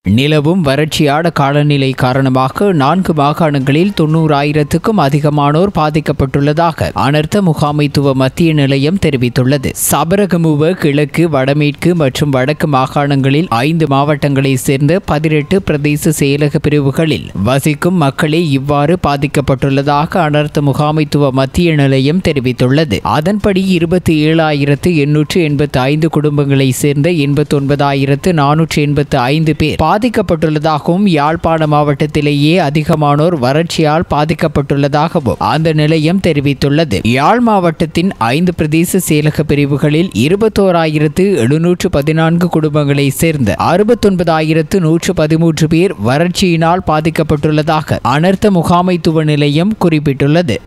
நிலவும் வறட்சியான காலநிலை காரணமாக நான்கு மாகாணங்களில் தொன்னூறாயிரத்துக்கும் அதிகமானோர் பாதிக்கப்பட்டுள்ளதாக அனர்த்த முகாமைத்துவ மத்திய நிலையம் தெரிவித்துள்ளது சபரகமுவ கிழக்கு வடமேற்கு மற்றும் வடக்கு மாகாணங்களில் ஐந்து மாவட்டங்களைச் சேர்ந்த பதினெட்டு பிரதேச செயலக பிரிவுகளில் வசிக்கும் மக்களே இவ்வாறு பாதிக்கப்பட்டுள்ளதாக அனர்த்த முகாமைத்துவ மத்திய நிலையம் தெரிவித்துள்ளது அதன்படி இருபத்தி ஏழாயிரத்து எண்ணூற்று எண்பத்தி ஐந்து குடும்பங்களைச் சேர்ந்த எண்பத்தி ஒன்பதாயிரத்து நானூற்று எண்பத்து ஐந்து பேர் பாதிக்கப்பட்டுள்ளதாகவும் யாழ்ப்பாண மாவட்டத்திலேயே அதிகமானோர் வறட்சியால் பாதிக்கப்பட்டுள்ளதாகவும் அந்த நிலையம் தெரிவித்துள்ளது யாழ் மாவட்டத்தின் ஐந்து பிரதேச செயலக பிரிவுகளில் இருபத்தோராயிரத்து எழுநூற்று பதினான்கு குடும்பங்களைச் சேர்ந்த அறுபத்தொன்பதாயிரத்து நூற்று பதிமூன்று பேர் வறட்சியினால் பாதிக்கப்பட்டுள்ளதாக அனர்த்த முகாமைத்துவ நிலையம் குறிப்பிட்டுள்ளது